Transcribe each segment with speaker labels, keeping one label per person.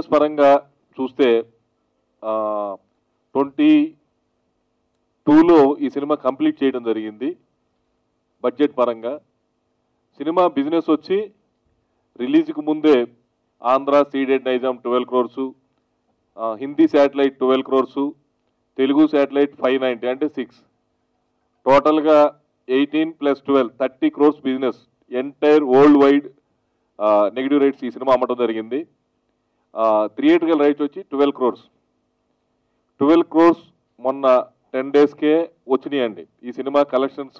Speaker 1: Business పరంగా చూస్తే twenty టూలో ఈ సినిమా కంప్లీట్ చేయడం జరిగింది బడ్జెట్ పరంగా సినిమా బిజినెస్ వచ్చి రిలీజ్కి ముందే Andhra Ceded Nizam twelve crores Hindi satellite twelve crores Telugu satellite five ninety అంటే సిక్స్ టోటల్గా eighteen plus twelve thirty crores business entire world wide negative rates ఈ సినిమా అమ్మటం జరిగింది థియేటర్కల్ రైట్స్ వచ్చి ట్వెల్వ్ క్రోర్స్ ట్వెల్వ్ క్రోర్స్ మొన్న టెన్ డేస్కే వచ్చినాయండి ఈ సినిమా కలెక్షన్స్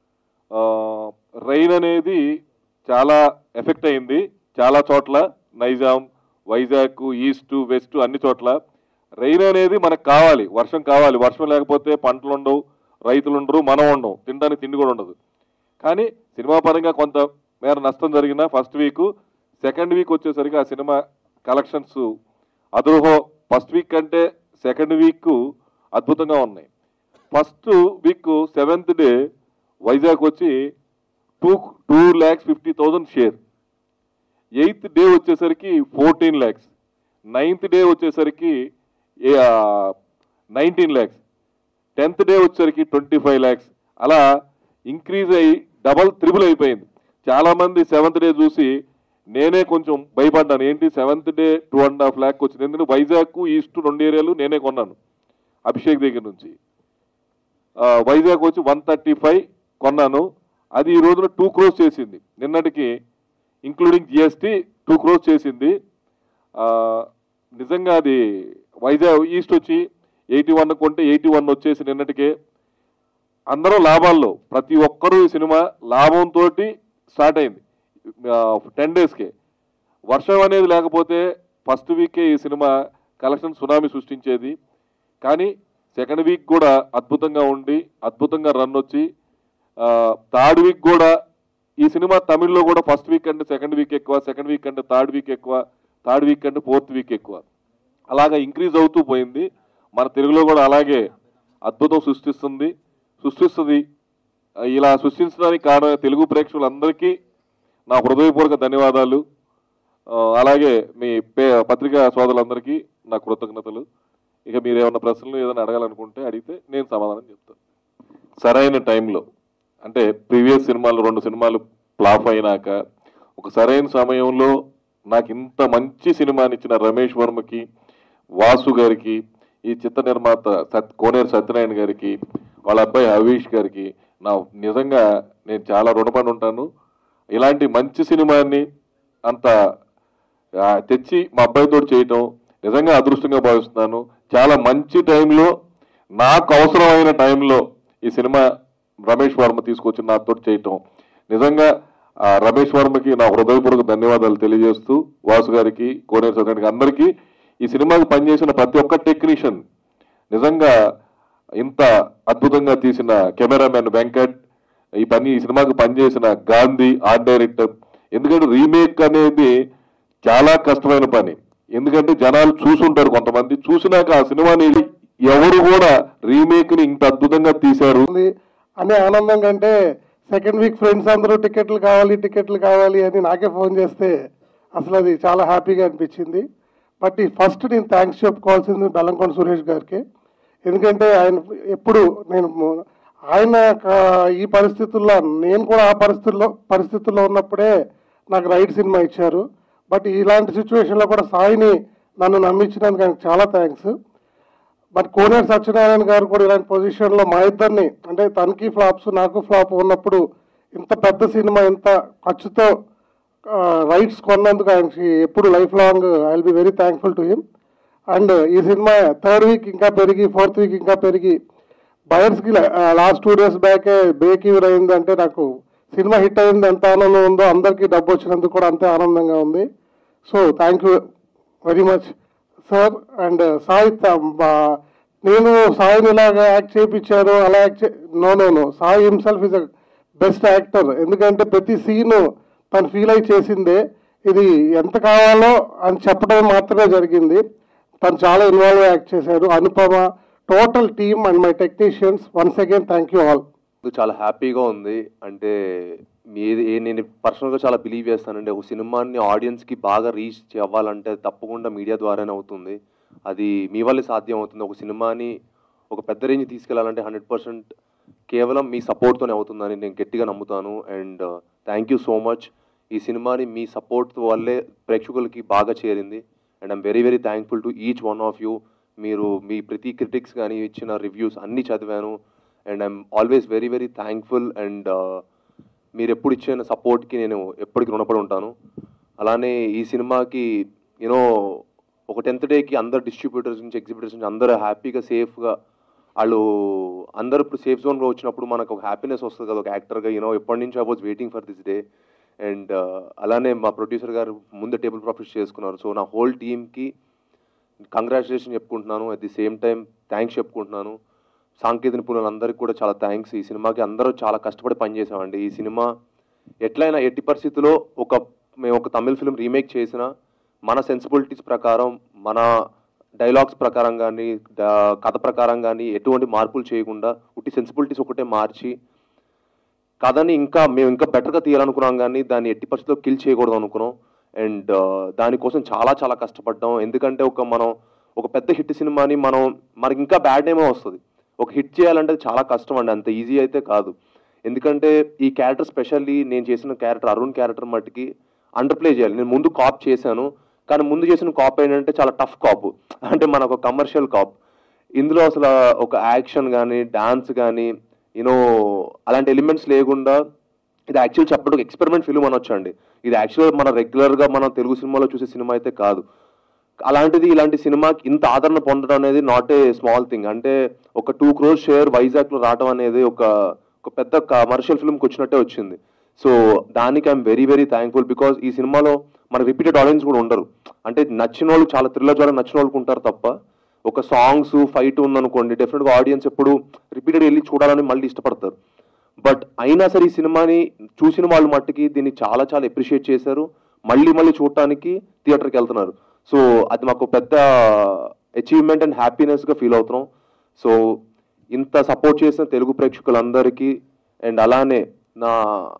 Speaker 1: రైన్ అనేది చాలా ఎఫెక్ట్ అయింది చాలా చోట్ల నైజాం వైజాగ్ ఈస్ట్ వెస్ట్ అన్ని చోట్ల రైన్ అనేది మనకు కావాలి వర్షం కావాలి వర్షం లేకపోతే పంటలు ఉండవు రైతులు ఉండరు మనం ఉండవు తినడానికి తిండి కూడా ఉండదు కానీ సినిమా పరంగా కొంత మేర నష్టం జరిగిన ఫస్ట్ వీక్ సెకండ్ వీక్ వచ్చేసరికి ఆ సినిమా కలెక్షన్స్ అదురుహో ఫస్ట్ వీక్ కంటే సెకండ్ వీక్ అద్భుతంగా ఉన్నాయి first week seventh day Vizag వచ్చి two two lakhs fifty thousand share eighth day వచ్చేసరికి ఫోర్టీన్ ల్యాక్స్ నైన్త్ డే వచ్చేసరికి నైన్టీన్ ల్యాక్స్ టెన్త్ డే వచ్చేసరికి ట్వంటీ ఫైవ్ ల్యాక్స్ అలా ఇంక్రీజ్ అయ్యి డబల్ త్రిబుల్ అయిపోయింది చాలామంది సెవెంత్ డే చూసి నేనే కొంచెం భయపడ్డాను ఏంటి seventh day two and half lakh వచ్చింది ఎందుకంటే వైజాగ్ ఈస్ట్ రెండు ఏరియాలు నేనే కొన్నాను అభిషేక్ దగ్గర నుంచి ఆ, వైజాగ్ వచ్చి వన్ థర్టీ ఫైవ్ కొన్నాను అది ఈ రోజున టూ క్రోస్ చేసింది నిన్నటికి ఇంక్లూడింగ్ జిఎస్టీ టూ క్రోస్ చేసింది ఆ, నిజంగా అది వైజాగ్ ఈస్ట్ వచ్చి ఎయిటీ వన్ కొంటే ఎయిటీ వన్ వచ్చేసి నిన్నటికే అందరూ లాభాల్లో ప్రతి ఒక్కరూ ఈ సినిమా లాభంతో స్టార్ట్ అయింది టెన్ డేస్కే వర్షం అనేది లేకపోతే ఫస్ట్ వీకే ఈ సినిమా కలెక్షన్ సునామీ సృష్టించేది కానీ సెకండ్ వీక్ కూడా అద్భుతంగా ఉండి అద్భుతంగా రన్ వచ్చి థర్డ్ వీక్ కూడా ఈ సినిమా తమిళ్లో కూడా ఫస్ట్ వీక్ అంటే సెకండ్ వీక్ ఎక్కువ సెకండ్ వీక్ అంటే థర్డ్ వీక్ ఎక్కువ థర్డ్ వీక్ అంటే ఫోర్త్ వీక్ ఎక్కువ అలాగా ఇంక్రీజ్ అవుతూ పోయింది మన తెలుగులో కూడా అలాగే అద్భుతం సృష్టిస్తుంది సృష్టిస్తుంది ఆ, ఇలా సృష్టించడానికి కారణమైన తెలుగు ప్రేక్షకులందరికీ నా హృదయపూర్వక ధన్యవాదాలు ఆ, అలాగే మీ పే పత్రికా సోదరులందరికీ నా కృతజ్ఞతలు ఇక మీరు ఏమైనా ప్రశ్నలు ఏదైనా అడగాలనుకుంటే అడిగితే నేను సమాధానం చెప్తాను సరైన టైంలో అంటే ప్రీవియస్ సినిమాలు రెండు సినిమాలు ఫ్లాప్ అయినాక ఒక సరైన సమయంలో నాకు ఇంత మంచి సినిమానిచ్చిన రమేష్ వర్మకి వాసు గారికి ఈ చిత్ర నిర్మాత సత్ కోనేరు సత్యనారాయణ గారికి వాళ్ళ అబ్బాయి హవీష్ గారికి నా నిజంగా నేను చాలా రుణపడి ఉంటాను ఇలాంటి మంచి సినిమాని అంత ఆ, తెచ్చి మా అబ్బాయితో చేయటం నిజంగా అదృష్టంగా భావిస్తున్నాను చాలా మంచి టైంలో నాకు అవసరమైన టైంలో ఈ సినిమా రమేష్ వర్మ తీసుకొచ్చి నాతో చేయటం నిజంగా ఆ రమేష్ వర్మకి నా హృదయపూర్వక ధన్యవాదాలు తెలియజేస్తూ వాసు గారికి కోనేరు సత్యనారాయణ అందరికీ ఈ సినిమాకి పనిచేసిన ప్రతి ఒక్క టెక్నీషియన్ నిజంగా ఇంత అద్భుతంగా తీసిన కెమెరామెన్ వెంకట్ ఈ పని ఈ సినిమాకి పనిచేసిన గాంధీ ఆర్ట్ డైరెక్టర్ ఎందుకంటే రీమేక్ అనేది చాలా కష్టమైన పని ఎందుకంటే జనాలు చూసుంటారు కొంతమంది చూసినాక ఆ సినిమాని ఎవరు కూడా రీమేక్ ని ఇంత అద్భుతంగా తీశారు
Speaker 2: ఉంది అనే ఆనందం కంటే సెకండ్ వీక్ ఫ్రెండ్స్ అందరూ టికెట్లు కావాలి టికెట్లు కావాలి అని నాకే ఫోన్ చేస్తే అసలు అది చాలా హ్యాపీగా అనిపించింది బట్ ఈ ఫస్ట్ నేను థ్యాంక్స్ చెప్పుకోవాల్సింది బెల్లంకొండ సురేష్ గారికి ఎందుకంటే ఆయన ఎప్పుడు నేను ము- ఆయన క- ఈ పరిస్థితుల్లో నేను కూడా ఆ పరిస్థితుల్లో పరిస్థితుల్లో ఉన్నప్పుడే నాకు రైట్ సినిమా ఇచ్చారు బట్ ఇలాంటి సిచ్యువేషన్లో కూడా సాయిని నన్ను నమ్మించినందుకు ఆయనకు చాలా థ్యాంక్స్ బట్ కోనేరు సత్యనారాయణ గారు కూడా ఇలాంటి పొజిషన్లో మా ఇద్దరిని అంటే తనకి ఫ్లాప్స్ నాకు ఫ్లాప్ ఉన్నప్పుడు ఇంత పెద్ద సినిమా ఇంత ఖర్చుతో రైట్స్ కొన్నందుకు ఆయనకి ఎప్పుడు life long I will be very thankful to him and ఈ సినిమా థర్డ్ వీక్ ఇంకా పెరిగి ఫోర్త్ వీక్ ఇంకా పెరిగి బయర్స్కి లాస్ట్ టూ డేస్ బ్యాకే బ్రేక్ ఈవెన్ అయింది అంటే నాకు సినిమా హిట్ అయింది ఎంత ఆనందం ఉందో అందరికీ డబ్బు వచ్చినందుకు కూడా అంతే ఆనందంగా ఉంది so thank you very much sir and Sai త- బా- నేను సాయిని ఇలాగా యాక్ట్ చేయించాను అలా యాక్ట్ చే no no no Sai himself is a best actor ఎందుకంటే ప్రతి సీన్ తను ఫీల్ అయి చేసిందే ఇది ఎంత కావాలో అని చెప్పడం మాత్రమే జరిగింది తను చాలా ఇన్వాల్వ్ యాక్ట్ చేశారు Anupama total team and my technicians once again thank you all
Speaker 3: నాకు చాలా హ్యాపీగా ఉంది అంటే మీ ఏ- నేను పర్సనల్గా చాలా బిలీవ్ చేస్తానండి ఒక సినిమాని ఆడియన్స్కి బాగా రీచ్ అవ్వాలంటే తప్పకుండా మీడియా ద్వారానే అవుతుంది అది మీ వల్లే సాధ్యం అవుతుంది ఒక సినిమాని ఒక పెద్ద రేంజ్ తీసుకెళ్లాలంటే హండ్రెడ్ పర్సెంట్ కేవలం మీ సపోర్ట్తోనే అవుతుందని నేను గట్టిగా నమ్ముతాను and thank you so much ఈ సినిమాని మీ సపోర్ట్ వల్లే ప్రేక్షకులకి బాగా చేరింది and I'm very very thankful to each one of you మీరు మీ ప్రతి క్రిటిక్స్ కానీ ఇచ్చిన రివ్యూస్ అన్నీ చదివాను and I'm always very very thankful and మీరు ఎప్పుడు ఇచ్చిన సపోర్ట్కి నేను ఎప్పటికీ రుణపడి ఉంటాను అలానే ఈ సినిమాకి యూనో ఒక టెన్త్ డేకి అందరు డిస్ట్రిబ్యూటర్స్ నుంచి ఎగ్జిబిటర్స్ నుంచి అందరూ హ్యాపీగా సేఫ్గా వాళ్ళు అందరూ ఇప్పుడు సేఫ్ జోన్లో వచ్చినప్పుడు మనకు ఒక హ్యాపీనెస్ వస్తుంది కదా ఒక యాక్టర్గా యూనో ఎప్పటి నుంచి I was waiting for this day and అలానే మా ప్రొడ్యూసర్ గారు ముందు టేబుల్ ప్రాఫిట్స్ చేసుకున్నారు సో నా హోల్ టీమ్కి కంగ్రాచులేషన్ చెప్పుకుంటున్నాను at the same time thanks చెప్పుకుంటున్నాను సాంకేతిక నిపుణులందరికీ కూడా చాలా థ్యాంక్స్ ఈ సినిమాకి అందరూ చాలా కష్టపడి పనిచేసామండి ఈ సినిమా ఎట్లయినా ఎట్టి పరిస్థితుల్లో ఒక మేము ఒక తమిళ ఫిల్మ్ రీమేక్ చేసిన మన సెన్సిబిలిటీస్ ప్రకారం మన డైలాగ్స్ ప్రకారం కానీ కథ ప్రకారం కానీ ఎటువంటి మార్పులు చేయకుండా ఉట్టి సెన్సిబిలిటీస్ ఒకటే మార్చి కథని ఇంకా మేము ఇంకా బెటర్గా తీయాలనుకున్నాం కానీ దాన్ని ఎట్టి పరిస్థితుల్లో కిల్ చేయకూడదు అనుకున్నాం అండ్ దానికోసం చాలా చాలా కష్టపడ్డాం ఎందుకంటే ఒక మనం ఒక పెద్ద హిట్ సినిమాని మనం మనకి ఇంకా బ్యాడ్ నేమే వస్తుంది ఒక హిట్ చేయాలంటే చాలా కష్టం అండి అంత ఈజీ అయితే కాదు ఎందుకంటే ఈ క్యారెక్టర్ స్పెషల్లీ నేను చేసిన క్యారెక్టర్ అరుణ్ క్యారెక్టర్ మట్టుకి అండర్ ప్లే చేయాలి నేను ముందు కాప్ చేశాను కానీ ముందు చేసిన కాప్ ఏంటంటే చాలా టఫ్ కాప్ అంటే మనకు ఒక కమర్షియల్ కాప్ ఇందులో అసలు ఒక యాక్షన్ కానీ డాన్స్ కానీ యూనో అలాంటి ఎలిమెంట్స్ లేకుండా ఇది యాక్చువల్ చెప్పడం ఎక్స్పెరిమెంట్ ఫిల్మ్ అనొచ్చు అండి ఇది యాక్చువల్ మన రెగ్యులర్గా మనం తెలుగు సినిమాలో చూసే సినిమా అయితే కాదు అలాంటిది ఇలాంటి సినిమాకి ఇంత ఆదరణ పొందడం అనేది నాట్ ఏ స్మాల్ థింగ్ అంటే ఒక టూ క్రోర్ షేర్ వైజాగ్లో రావడం అనేది ఒక ఒక పెద్ద కమర్షియల్ ఫిల్మ్కి వచ్చినట్టే వచ్చింది సో దానికి I'm very very thankful because ఈ సినిమాలో మన రిపీటెడ్ ఆడియన్స్ కూడా ఉండరు అంటే నచ్చిన వాళ్ళు చాలా థ్రిల్లర్ ద్వారా నచ్చిన వాళ్ళకి ఉంటారు తప్ప ఒక సాంగ్స్ ఫైట్ ఉందనుకోండి డెఫినెట్గా ఆడియన్స్ ఎప్పుడు రిపీటెడ్ వెళ్ళి చూడాలని మళ్ళీ ఇష్టపడతారు బట్ అయినా సరే ఈ సినిమాని చూసిన వాళ్ళు మట్టుకి దీన్ని చాలా చాలా అప్రిషియేట్ చేశారు మళ్ళీ మళ్ళీ చూడటానికి థియేటర్కి వెళ్తున్నారు సో అది మాకు పెద్ద అచీవ్మెంట్ అండ్ హ్యాపీనెస్గా ఫీల్ అవుతున్నాం సో ఇంత సపోర్ట్ చేసిన తెలుగు ప్రేక్షకులందరికీ అండ్ అలానే నా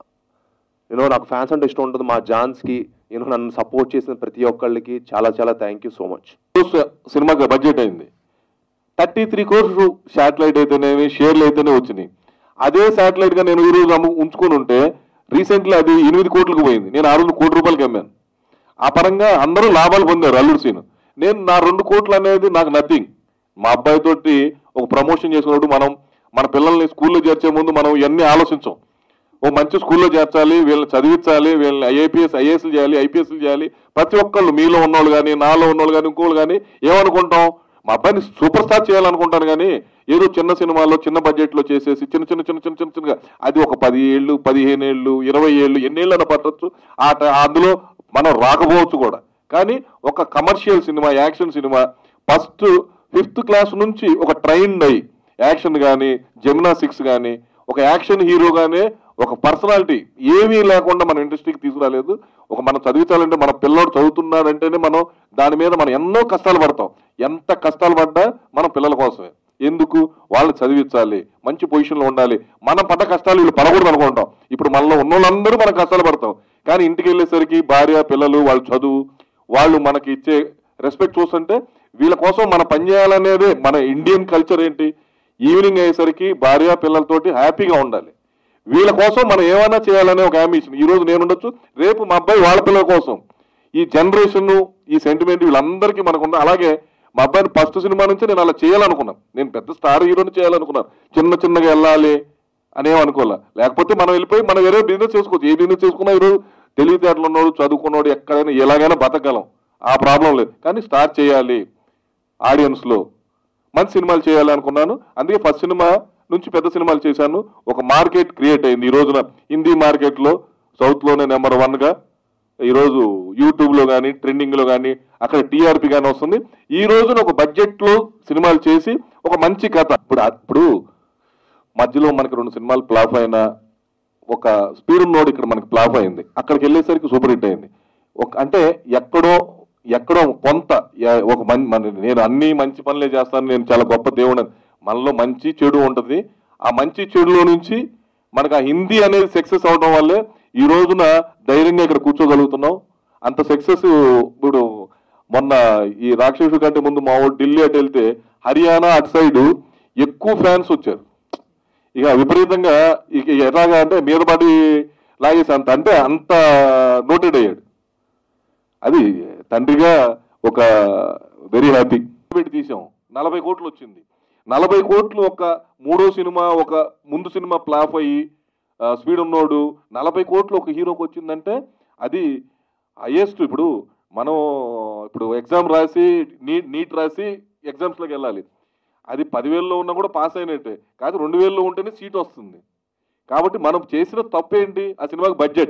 Speaker 3: యూనో నాకు ఫ్యాన్స్ అంటే ఇష్టం ఉంటుంది మా జాన్స్కి యూనో నన్ను సపోర్ట్ చేసిన ప్రతి ఒక్కళ్ళకి చాలా చాలా థ్యాంక్ యూ సో మచ్
Speaker 1: సినిమాకి బడ్జెట్ అయింది థర్టీ త్రీ కోర్స్ శాటిలైట్ అయితేనేమి షేర్లు అయితేనే వచ్చినాయి అదే శాటిలైట్ గా నేను ఈ రోజు అమ్ము ఉంచుకొని ఉంటే రీసెంట్లీ అది ఎనిమిది కోట్లకు పోయింది నేను ఆ రోజు కోటి రూపాయలకి అమ్మాను ఆ పరంగా అందరూ లాభాలు పొందారు అల్లుడు సీన్ నేను నా రెండు కోట్లు అనేది నాకు నథింగ్ మా అబ్బాయి తోటి ఒక ప్రమోషన్ చేసుకున్నప్పుడు మనం మన పిల్లల్ని స్కూల్లో చేర్చే ముందు మనం ఇవన్నీ ఆలోచించాం ఓ మంచి స్కూల్లో చేర్చాలి వీళ్ళని చదివించాలి వీళ్ళని ఐఏపీఎస్ ఐఏఎస్లు చేయాలి ఐపీఎస్లు చేయాలి ప్రతి ఒక్కళ్ళు మీలో ఉన్నోళ్ళు కానీ నాలో ఉన్నోళ్ళు కానీ ఇంకోళ్ళు కానీ ఏమనుకుంటాం మా అబ్బాయిని సూపర్ స్టార్ చేయాలనుకుంటాను కానీ ఏదో చిన్న సినిమాల్లో చిన్న బడ్జెట్లో చేసేసి చిన్న చిన్న చిన్న చిన్న చిన్న చిన్నగా అది ఒక పది ఏళ్ళు పదిహేను ఏళ్ళు ఇరవై ఏళ్ళు ఎన్నేళ్ళైనా పట్టచ్చు ఆ ట- అందులో మనం రాకపోవచ్చు కూడా కానీ ఒక commercial cinema action cinema first fifth class నుంచి ఒక ట్రైన్ అయ్యి యాక్షన్ కానీ జిమ్నాస్టిక్స్ కానీ ఒక యాక్షన్ హీరోగానే ఒక పర్సనాలిటీ ఏమీ లేకుండా మన ఇండస్ట్రీకి తీసుకురాలేదు ఒక మనం చదివించాలంటే మన పిల్లోడు చదువుతున్నాడంటేనే మనం దాని మీద మనం ఎన్నో కష్టాలు పడతాం ఎంత కష్టాలు పడ్డా మన పిల్లల కోసమే ఎందుకు వాళ్ళు చదివించాలి మంచి పొజిషన్లో ఉండాలి మనం పడ్డ కష్టాలు వీళ్ళు పడకూడదు అనుకుంటాం ఇప్పుడు మనలో ఉన్న వాళ్ళందరూ మనం కష్టాలు పడతాం కానీ ఇంటికి వెళ్ళేసరికి భార్య పిల్లలు వాళ్ళ చదువు వాళ్ళు మనకి ఇచ్చే రెస్పెక్ట్ చూస్తుంటే వీళ్ళ కోసం మనం పనిచేయాలనేదే మన ఇండియన్ కల్చర్ ఏంటి ఈవినింగ్ అయ్యేసరికి భార్య పిల్లలతోటి హ్యాపీగా ఉండాలి వీళ్ళ కోసం మనం ఏమైనా చేయాలనే ఒక అంబిషన్ ఈ రోజు నేను ఉండొచ్చు రేపు మా అబ్బాయి వాళ్ళ పిల్లల కోసం ఈ జనరేషన్ ఈ సెంటిమెంట్ వీళ్ళందరికీ మనకు అలాగే మా అబ్బాయిని ఫస్ట్ సినిమా నుంచి నేను అలా చేయాలనుకున్నాను నేను పెద్ద స్టార్ హీరోని చేయాలనుకున్నాను చిన్న చిన్నగా వెళ్ళాలి అనేమనుకోలే లేకపోతే మనం వెళ్ళిపోయి మనం వేరే బిజినెస్ చేసుకోవచ్చు ఏ బిజినెస్ చేసుకున్నా ఈరోజు తెలివితేటలు ఉన్నోడు చదువుకున్నోడు ఎక్కడైనా ఎలాగైనా బతకగలం ఆ ప్రాబ్లం లేదు కానీ స్టార్ట్ చేయాలి ఆడియన్స్ లో మంచి సినిమాలు చేయాలి అనుకున్నాను అందుకే ఫస్ట్ సినిమా నుంచి పెద్ద సినిమాలు చేశాను ఒక మార్కెట్ క్రియేట్ అయింది ఈ రోజున హిందీ మార్కెట్ లో సౌత్ లోనే నెంబర్ వన్ గా ఈ రోజు యూట్యూబ్ లో కానీ ట్రెండింగ్ లో కానీ అక్కడ టీఆర్పీ కానీ వస్తుంది ఈ రోజున ఒక బడ్జెట్ లో సినిమాలు చేసి ఒక మంచి కథ ఇప్పుడు ఇప్పుడు మధ్యలో మనకి రెండు సినిమాలు ఫ్లాప్ అయినా ఒక స్పీడ్ నోడ్ ఇక్కడ మనకి ఫ్లాప్ అయింది అక్కడికి వెళ్ళేసరికి సూపర్ హిట్ అయింది ఒక అంటే ఎక్కడో ఎక్కడో కొంత ఎ- ఒక మన్ మన నేను అన్ని మంచి పనులే చేస్తాను నేను చాలా గొప్ప దేవుడు అని. మనలో మంచి చెడు ఉంటుంది ఆ మంచి చెడులో నుంచి మనకు ఆ హిందీ అనేది సక్సెస్ అవడం వల్లే ఈ రోజున ధైర్యంగా ఇక్కడ కూర్చోగలుగుతున్నాం అంత సక్సెస్ ఇప్పుడు మొన్న ఈ రాక్షసు కంటే ముందు మా ఊరు ఢిల్లీ అటు వెళ్తే హర్యానా అటు సైడ్ ఎక్కువ ఫ్యాన్స్ వచ్చారు ఇక విపరీతంగా ఇక ఎలాగా అంటే మీద పడి లాగేసి అంత అంటే అంత నోటెడ్ అయ్యాడు అది తండ్రిగా ఒక వెరీ హ్యాపీ పెట్టి తీసాం నలభై కోట్లు వచ్చింది నలభై కోట్లు ఒక మూడో సినిమా ఒక ముందు సినిమా ఫ్లాప్ అయ్యి ఆ, స్పీడ్ ఉన్నోడు నలభై కోట్లు ఒక హీరోకి వచ్చిందంటే అది హైయెస్ట్ ఇప్పుడు మనం ఇప్పుడు ఎగ్జామ్ రాసి నీట్ నీట్ రాసి ఎగ్జామ్స్లోకి వెళ్ళాలి అది పదివేల్లో ఉన్నా కూడా పాస్ అయినట్టే కాదు రెండు వేల్లో ఉంటేనే సీట్ వస్తుంది కాబట్టి మనం చేసిన తప్పు ఏంటి ఆ సినిమాకి బడ్జెట్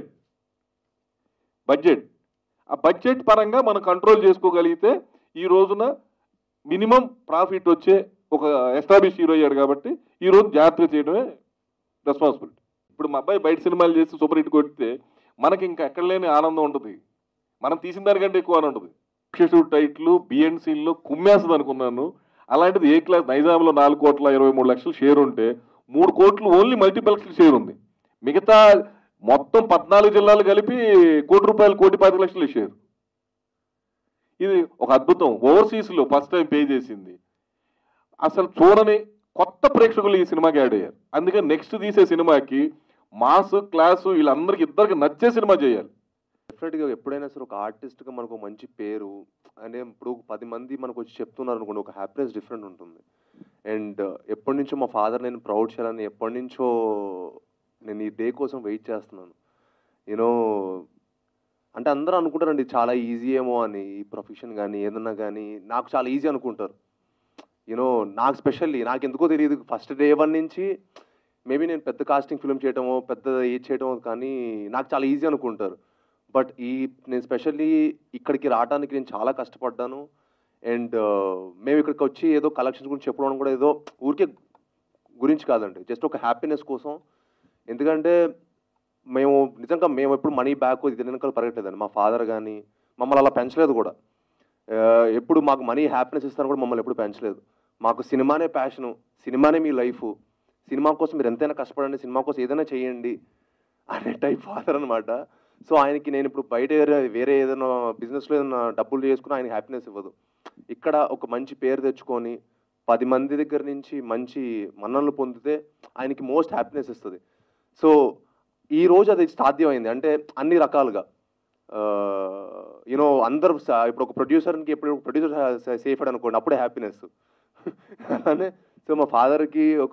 Speaker 1: బడ్జెట్ ఆ బడ్జెట్ పరంగా మనం కంట్రోల్ చేసుకోగలిగితే ఈ రోజున మినిమం ప్రాఫిట్ వచ్చే ఒక ఎస్టాబ్లిష్ హీరో అయ్యాడు కాబట్టి ఈ రోజు జాగ్రత్తగా చేయడమే రెస్పాన్సిబిలిటీ ఇప్పుడు మా అబ్బాయి బయట సినిమాలు చేసి సూపర్ హిట్ కొడితే మనకి ఇంకా ఎక్కడ లేని ఆనందం ఉంటుంది మనం తీసిన దానికంటే ఎక్కువ ఆనందం ఉంటుంది అక్షసు టైట్లు బిఎన్సీల్లో కుమ్మేస్తుంది అనుకున్నాను అలాంటిది ఏ క్లాస్ నైజాంలో నాలుగు కోట్ల ఇరవై మూడు లక్షలు షేర్ ఉంటే మూడు కోట్లు ఓన్లీ మల్టీప్లెక్స్ షేర్ ఉంది మిగతా మొత్తం పద్నాలుగు జిల్లాలు కలిపి కోటి రూపాయలు కోటి పది లక్షలు షేర్ ఇది ఒక అద్భుతం ఓవర్సీస్ లో ఫస్ట్ టైం పే చేసింది అసలు చూడని కొత్త ప్రేక్షకులు ఈ సినిమాకి యాడ్ అయ్యారు అందుకని నెక్స్ట్ తీసే సినిమాకి మాస్ క్లాసు వీళ్ళందరికి ఇద్దరికి నచ్చే సినిమా చేయాలి
Speaker 3: డెఫినెట్గా ఎప్పుడైనా సరే ఒక ఆర్టిస్ట్గా మనకు ఒక మంచి పేరు అంటే ఇప్పుడు పది మంది మనకు వచ్చి చెప్తున్నారు అనుకోండి ఒక హ్యాపీనెస్ డిఫరెంట్ ఉంటుంది అండ్ ఎప్పటి నుంచో మా ఫాదర్ నేను ప్రౌడ్ చేయాలని ఎప్పటి నుంచో నేను ఈ డే కోసం వెయిట్ చేస్తున్నాను యూనో అంటే అందరూ అనుకుంటారండి చాలా ఈజీ ఏమో అని ఈ ప్రొఫెషన్ కానీ ఏదన్నా కానీ నాకు చాలా ఈజీ అనుకుంటారు యూనో నాకు స్పెషల్లీ నాకు ఎందుకో తెలియదు ఫస్ట్ డే వన్ నుంచి మేబీ నేను పెద్ద కాస్టింగ్ ఫిల్మ్ చేయటమో పెద్ద ఏది చేయటమో కానీ నాకు చాలా ఈజీ అనుకుంటారు బట్ ఈ నేను స్పెషల్లీ ఇక్కడికి రావడానికి నేను చాలా కష్టపడ్డాను అండ్ మేము ఇక్కడికి వచ్చి ఏదో కలెక్షన్స్ గురించి చెప్పడం కూడా ఏదో ఊరికే గురించి కాదండి జస్ట్ ఒక హ్యాపీనెస్ కోసం ఎందుకంటే మేము నిజంగా మేము ఎప్పుడు మనీ బ్యాక్ ఇది వెనకాల పరిగెట్టలేదండి మా ఫాదర్ కానీ మమ్మల్ని అలా పెంచలేదు కూడా ఆ, ఎప్పుడు మాకు మనీ హ్యాపీనెస్ ఇస్తాను కూడా మమ్మల్ని ఎప్పుడు పెంచలేదు మాకు సినిమానే ప్యాషను సినిమానే మీ లైఫ్ సినిమా కోసం మీరు ఎంతైనా కష్టపడండి సినిమా కోసం ఏదైనా చేయండి అనే టైప్ ఫాదర్ అనమాట సో ఆయనకి నేను ఇప్పుడు బయట వేరే- వేరే ఏదైనా బిజినెస్లో ఏదైనా డబ్బులు చేసుకుని ఆయన హ్యాపీనెస్ ఇవ్వదు ఇక్కడ ఒక మంచి పేరు తెచ్చుకొని పది మంది దగ్గర నుంచి మంచి మన్ననలు పొందితే ఆయనకి మోస్ట్ హ్యాపీనెస్ ఇస్తుంది సో ఈ రోజు అది సాధ్యమైంది అంటే అన్ని రకాలుగా యూనో అందరూ స- ఇప్పుడు ఒక ప్రొడ్యూసర్కి ఎప్పుడు ప్రొడ్యూసర్ సేఫ్ అనుకోండి అప్పుడే హ్యాపీనెస్ అలానే సో మా ఫాదర్కి ఒక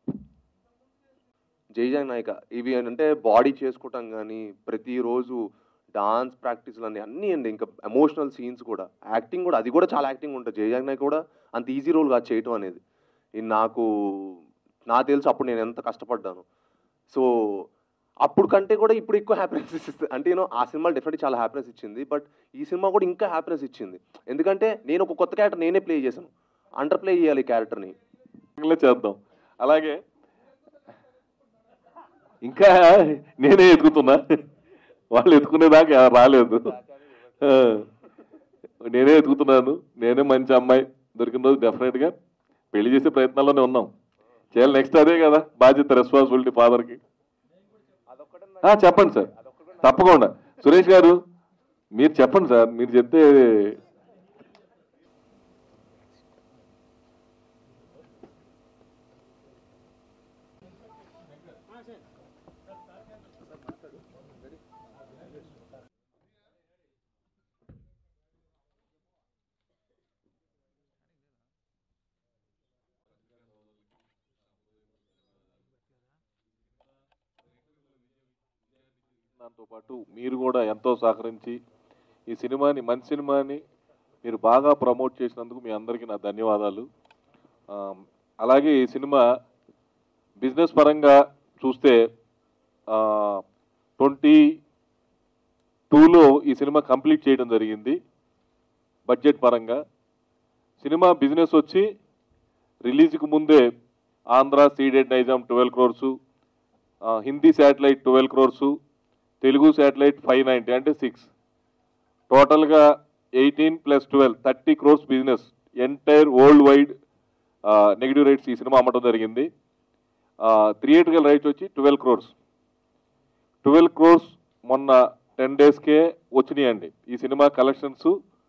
Speaker 3: జైజాంగ్ నాయక ఇవి అంటే బాడీ చేసుకోవటం కానీ ప్రతిరోజు డాన్స్ ప్రాక్టీస్లు అన్నీ అన్నీ అండి ఇంకా ఎమోషనల్ సీన్స్ కూడా యాక్టింగ్ కూడా అది కూడా చాలా యాక్టింగ్ ఉంటుంది జైజాంగ్ నాయక్ కూడా అంత ఈజీ రోల్ కాదు చేయటం అనేది ఇది నాకు నాకు తెలుసు అప్పుడు నేను ఎంత కష్టపడ్డాను సో అప్పుడు కంటే కూడా ఇప్పుడు ఎక్కువ హ్యాపీనెస్ ఇస్తుంది అంటే నేను ఆ సినిమా డెఫినెట్లీ చాలా హ్యాపీనెస్ ఇచ్చింది బట్ ఈ సినిమా కూడా ఇంకా హ్యాపీనెస్ ఇచ్చింది ఎందుకంటే నేను ఒక కొత్త క్యారెక్టర్ నేనే ప్లే చేశాను అండర్ ప్లే చేయాలి ఈ క్యారెక్టర్ని
Speaker 1: ఇలా చేద్దాం అలాగే ఇంకా నేనే ఎత్తుకుతున్నా వాళ్ళు ఎత్తుకునేదాకా రాలేదు ఆ, నేనే ఎత్తుకుతున్నాను నేనే మంచి అమ్మాయి దొరికిన రోజు డెఫినెట్గా పెళ్లి చేసే ప్రయత్నాల్లోనే ఉన్నాం చేయాలి నెక్స్ట్ అదే కదా బాధ్యత రెస్పాన్సిబిలిటీ ఫాదర్కి చెప్పండి సార్ తప్పకుండా సురేష్ గారు మీరు చెప్పండి సార్ మీరు చెప్తే దాంతో పాటు మీరు కూడా ఎంతో సహకరించి ఈ సినిమాని మంచి సినిమాని మీరు బాగా ప్రమోట్ చేసినందుకు మీ అందరికీ నా ధన్యవాదాలు ఆ, అలాగే ఈ సినిమా బిజినెస్ పరంగా చూస్తే ట్వంటీ టూలో ఈ సినిమా కంప్లీట్ చేయడం జరిగింది బడ్జెట్ పరంగా సినిమా బిజినెస్ వచ్చి రిలీజ్కి ముందే Andhra Ceded Nizam twelve crores Hindi satellite twelve crores Telugu satellite five ninety అంటే సిక్స్ టోటల్గా eighteen plus twelve thirty crores business entire world wide negative rights ఈ సినిమా అమ్మటం జరిగింది థియేటర్కల్ రైట్స్ వచ్చి ట్వెల్వ్ క్రోర్స్ ట్వెల్వ్ క్రోర్స్ మొన్న టెన్ డేస్కే వచ్చినాయండి ఈ సినిమా కలెక్షన్స్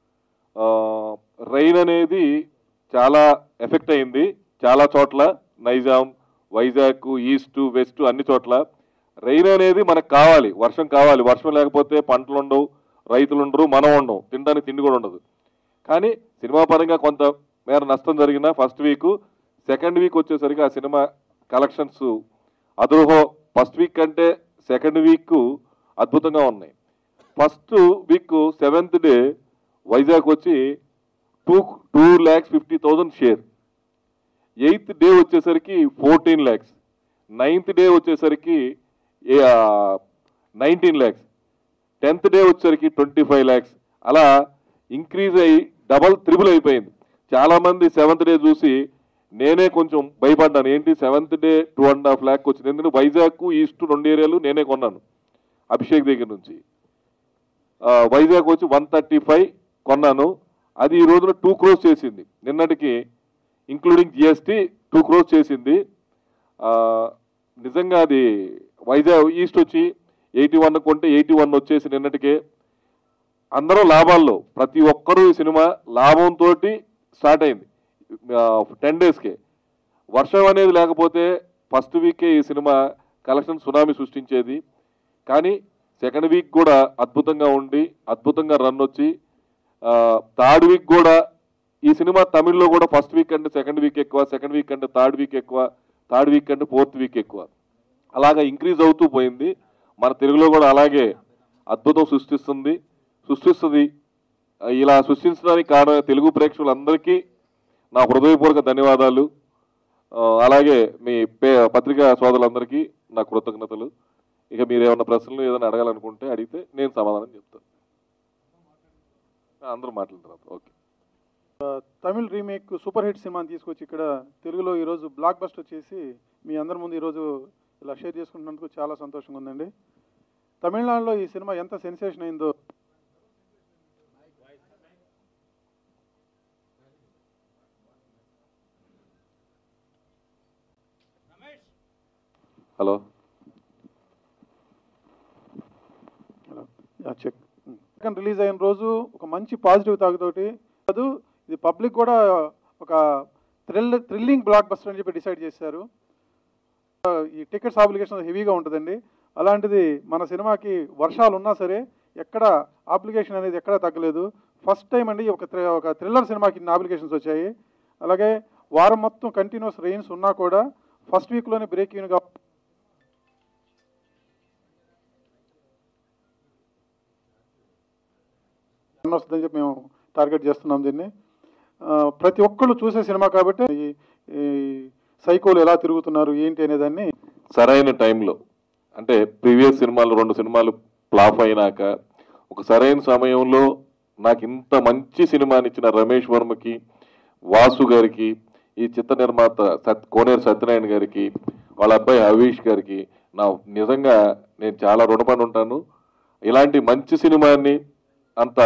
Speaker 1: రైన్ అనేది చాలా ఎఫెక్ట్ అయింది చాలా చోట్ల నైజాం వైజాగ్ ఈస్ట్ వెస్ట్ అన్ని చోట్ల రైన్ అనేది మనకు కావాలి వర్షం కావాలి వర్షం లేకపోతే పంటలు ఉండవు రైతులు ఉండరు మనం ఉండవు తినడానికి తిండి కూడా ఉండదు కానీ సినిమా పరంగా కొంత మేర నష్టం జరిగిన ఫస్ట్ వీక్ సెకండ్ వీక్ వచ్చేసరికి ఆ సినిమా కలెక్షన్స్ అదృహో ఫస్ట్ వీక్ కంటే సెకండ్ వీక్ అద్భుతంగా ఉన్నాయి first week seventh day Vizag వచ్చి two two lakhs fifty thousand share eighth day వచ్చేసరికి ఫోర్టీన్ ల్యాక్స్ నైన్త్ డే వచ్చేసరికి నైన్టీన్ ల్యాక్స్ టెన్త్ డే వచ్చేసరికి ట్వంటీ ఫైవ్ ల్యాక్స్ అలా ఇంక్రీజ్ అయ్యి డబల్ త్రిబుల్ అయిపోయింది చాలా మంది సెవెంత్ డే చూసి నేనే కొంచెం భయపడ్డాను ఏంటి seventh day two and half lakh వచ్చింది ఎందుకంటే వైజాగ్ ఈస్ట్ రెండు ఏరియాలు నేనే కొన్నాను అభిషేక్ దగ్గర నుంచి ఆ, వైజాగ్ వచ్చి వన్ థర్టీ ఫైవ్ కొన్నాను అది ఈ రోజున టూ క్రోస్ చేసింది నిన్నటికి ఇంక్లూడింగ్ జిఎస్టీ టూ క్రోస్ చేసింది ఆ, నిజంగా అది వైజాగ్ ఈస్ట్ వచ్చి ఎయిటీ వన్ కొంటే ఎయిటీ వన్ వచ్చేసి నిన్నటికే అందరూ లాభాల్లో ప్రతి ఒక్కరూ ఈ సినిమా లాభంతో స్టార్ట్ అయింది టెన్ డేస్కే వర్షం అనేది లేకపోతే ఫస్ట్ వీకే ఈ సినిమా కలెక్షన్ సునామీ సృష్టించేది కానీ సెకండ్ వీక్ కూడా అద్భుతంగా ఉండి అద్భుతంగా రన్ వచ్చి థర్డ్ వీక్ కూడా ఈ సినిమా తమిళ్లో కూడా ఫస్ట్ వీక్ అంటే సెకండ్ వీక్ ఎక్కువ సెకండ్ వీక్ అంటే థర్డ్ వీక్ ఎక్కువ థర్డ్ వీక్ అంటే ఫోర్త్ వీక్ ఎక్కువ అలాగా ఇంక్రీజ్ అవుతూ పోయింది మన తెలుగులో కూడా అలాగే అద్భుతం సృష్టిస్తుంది సృష్టిస్తుంది ఆ, ఇలా సృష్టించడానికి కారణం తెలుగు ప్రేక్షకులందరికీ నా హృదయపూర్వక ధన్యవాదాలు ఆ, అలాగే మీ పే పత్రికా సోదరులందరికీ నా కృతజ్ఞతలు ఇక మీరు ఏమైనా ప్రశ్నలు ఏదైనా అడగాలనుకుంటే అడిగితే నేను సమాధానం చెప్తాను ఆ, అందరూ మాట్లాడిన తర్వాత okay
Speaker 4: Tamil remake super hit సినిమాని తీసుకొచ్చి ఇక్కడ తెలుగులో ఈరోజు బ్లాక్ బస్టర్ చేసి మీ అందరి ముందు ఈరోజు ఇలా షేర్ చేసుకుంటున్నందుకు చాలా సంతోషంగా ఉందండి తమిళనాడులో ఈ సినిమా ఎంత సెన్సేషన్ అయిందో
Speaker 1: హలో
Speaker 4: చెక్ సెకండ్ రిలీజ్ అయిన రోజు ఒక మంచి పాజిటివ్ తాగుతోటి కాదు ఇది పబ్లిక్ కూడా ఒక థ్రిల్ థ్రిల్లింగ్ బ్లాక్ బస్టర్ అని చెప్పి డిసైడ్ చేశారు ఈ టికెట్స్ అప్లికేషన్ హెవీగా ఉంటుందండి అలాంటిది మన సినిమాకి వర్షాలు ఉన్నా సరే ఎక్కడ అప్లికేషన్ అనేది ఎక్కడా తగ్గలేదు ఫస్ట్ టైం అండి ఒక థ్రి- ఒక థ్రిల్లర్ సినిమాకి ఇన్ని అప్లికేషన్స్ వచ్చాయి అలాగే వారం మొత్తం కంటిన్యూస్ రెయిన్స్ ఉన్నా కూడా ఫస్ట్ వీక్లోనే బ్రేక్ ఈవెన్గా రన్ వస్తుందని చెప్పి మేము టార్గెట్ చేస్తున్నాం దీన్ని ఆ, ప్రతి ఒక్కళ్ళు చూసే సినిమా కాబట్టి ఈ- ఈ సైకోలు ఎలా తిరుగుతున్నారు ఏంటి అనేదాన్ని
Speaker 1: సరైన టైంలో అంటే ప్రీవియస్ సినిమాలు రెండు సినిమాలు ఫ్లాప్ అయినాక ఒక సరైన సమయంలో నాకు ఇంత మంచి సినిమాని ఇచ్చిన రమేష్ వర్మకి వాసు గారికి ఈ చిత్ర నిర్మాత సత్ కోనేరు సత్యనారాయణ గారికి వాళ్ళ అబ్బాయి హవీష్ గారికి నా నిజంగా నేను చాలా రుణపడి ఉంటాను ఇలాంటి మంచి సినిమాని అంత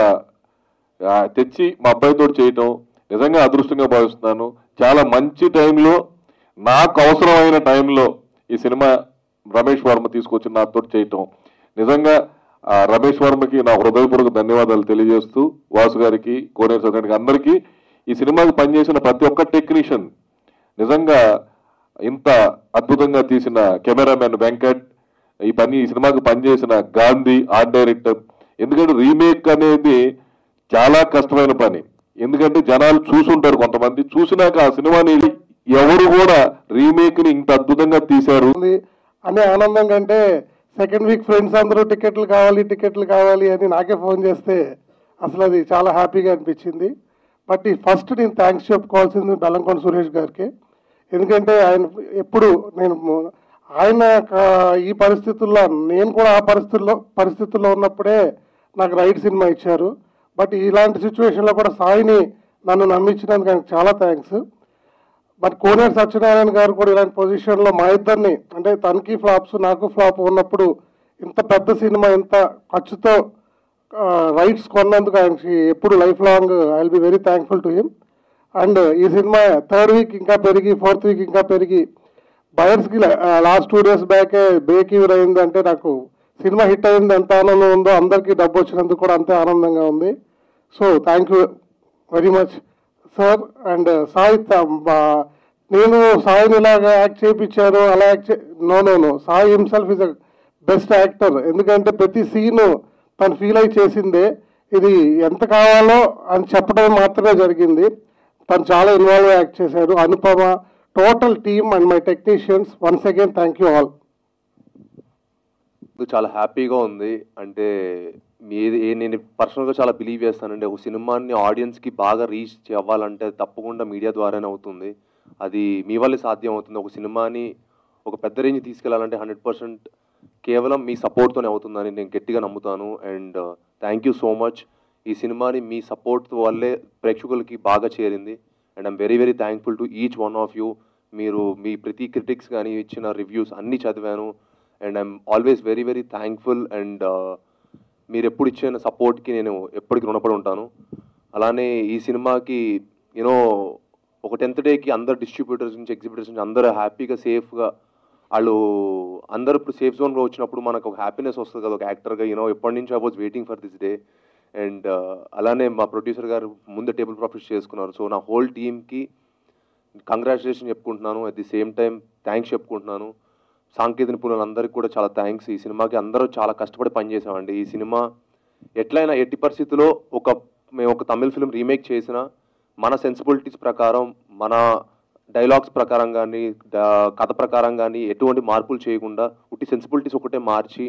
Speaker 1: ఆ, తెచ్చి మా అబ్బాయితో చేయటం నిజంగా అదృష్టంగా భావిస్తున్నాను చాలా మంచి టైంలో నాకు అవసరమైన టైంలో ఈ సినిమా రమేష్ వర్మ తీసుకొచ్చి నాతో చేయటం నిజంగా ఆ రమేష్ వర్మకి నా హృదయపూర్వక ధన్యవాదాలు తెలియజేస్తూ వాసు గారికి కోనేరు సత్యానికి అందరికీ ఈ సినిమాకి పనిచేసిన ప్రతి ఒక్క టెక్నీషియన్ నిజంగా ఇంత అద్భుతంగా తీసిన కెమెరామెన్ వెంకట్ ఈ పని ఈ సినిమాకి పనిచేసిన గాంధీ ఆర్ట్ డైరెక్టర్ ఎందుకంటే రీమేక్ అనేది చాలా కష్టమైన పని ఎందుకంటే జనాలు చూసుంటారు కొంతమంది చూసినాక ఆ సినిమాని ఎవరు కూడా రీమేక్ ని ఇంత అద్భుతంగా తీశారు
Speaker 2: ఉంది అనే ఆనందం కంటే సెకండ్ వీక్ ఫ్రెండ్స్ అందరూ టికెట్లు కావాలి టికెట్లు కావాలి అని నాకే ఫోన్ చేస్తే అసలు అది చాలా హ్యాపీగా అనిపించింది బట్ ఈ ఫస్ట్ నేను థ్యాంక్స్ చెప్పుకోవాల్సింది బెల్లంకొండ సురేష్ గారికి ఎందుకంటే ఆయన ఎప్పుడు నేను ము- ఆయన క- ఈ పరిస్థితుల్లో నేను కూడా ఆ పరిస్థితుల్లో పరిస్థితుల్లో ఉన్నప్పుడే నాకు రైట్ సినిమా ఇచ్చారు బట్ ఇలాంటి సిచ్యువేషన్లో కూడా సాయిని నన్ను నమ్మించినందుకు ఆయనకు చాలా థ్యాంక్స్ బట్ కోనేరు సత్యనారాయణ గారు కూడా ఇలాంటి పొజిషన్లో మా ఇద్దరిని అంటే తనకి ఫ్లాప్స్ నాకు ఫ్లాప్ ఉన్నప్పుడు ఇంత పెద్ద సినిమా ఇంత ఖర్చుతో రైట్స్ కొన్నందుకు ఆయనకి ఎప్పుడు life long I will be very thankful to him and ఈ సినిమా థర్డ్ వీక్ ఇంకా పెరిగి ఫోర్త్ వీక్ ఇంకా పెరిగి బయర్స్కి లాస్ట్ టూ డేస్ బ్యాకే బ్రేక్ ఈవెన్ అయిందంటే నాకు సినిమా హిట్ అయింది ఎంత ఆనందం ఉందో అందరికీ డబ్బు వచ్చినందుకు కూడా అంతే ఆనందంగా ఉంది so thank you very much sir and Sai త- బా- నేను సాయిని ఇలాగా యాక్ట్ చేయించాను అలా యాక్ట్ చే no no no Sai himself is a best actor ఎందుకంటే ప్రతి సీను తను ఫీల్ అయి చేసిందే ఇది ఎంత కావాలో అని చెప్పడం మాత్రమే జరిగింది తను చాలా ఇన్వాల్వ్ యాక్ట్ చేశాడు Anupama total team and my technicians once again thank you all
Speaker 3: నాకు చాలా హ్యాపీగా ఉంది అంటే మీది ఏ- నేను పర్సనల్గా చాలా బిలీవ్ చేస్తానండి ఒక సినిమాని ఆడియన్స్కి బాగా రీచ్ అవ్వాలంటే తప్పకుండా మీడియా ద్వారానే అవుతుంది అది మీ వల్లే సాధ్యం అవుతుంది ఒక సినిమాని ఒక పెద్ద రేంజ్ తీసుకెళ్లాలంటే హండ్రెడ్ పర్సెంట్ కేవలం మీ సపోర్ట్తోనే అవుతుందని నేను గట్టిగా నమ్ముతాను and thank you so much ఈ సినిమాని మీ సపోర్ట్ వల్లే ప్రేక్షకులకి బాగా చేరింది and I'm very very thankful to each one of you మీరు మీ ప్రతి క్రిటిక్స్ కానీ ఇచ్చిన రివ్యూస్ అన్నీ చదివాను and I'm always very very thankful and మీరు ఎప్పుడు ఇచ్చిన సపోర్ట్కి నేను ఎప్పటికీ రుణపడి ఉంటాను అలానే ఈ సినిమాకి యూనో ఒక టెన్త్ డేకి అందరు డిస్ట్రిబ్యూటర్స్ నుంచి ఎగ్జిబిటర్స్ నుంచి అందరూ హ్యాపీగా సేఫ్గా వాళ్ళు అందరూ ఇప్పుడు సేఫ్ జోన్లో వచ్చినప్పుడు మనకు ఒక హ్యాపీనెస్ వస్తుంది కదా ఒక యాక్టర్గా యూనో ఎప్పటి నుంచి I was waiting for this day and అలానే మా ప్రొడ్యూసర్ గారు ముందు టేబుల్ ప్రాఫిట్స్ చేసుకున్నారు సో నా హోల్ టీమ్కి కంగ్రాచులేషన్ చెప్పుకుంటున్నాను at the same time thanks చెప్పుకుంటున్నాను సాంకేతిక నిపుణులందరికీ కూడా చాలా థ్యాంక్స్ ఈ సినిమాకి అందరూ చాలా కష్టపడి పనిచేసామండి ఈ సినిమా ఎట్లయినా ఎట్టి పరిస్థితుల్లో ఒక మేము ఒక తమిళ ఫిల్మ్ రీమేక్ చేసిన మన సెన్సిబిలిటీస్ ప్రకారం మన డైలాగ్స్ ప్రకారం కానీ కథ ప్రకారం కానీ ఎటువంటి మార్పులు చేయకుండా ఉట్టి సెన్సిబిలిటీస్ ఒకటే మార్చి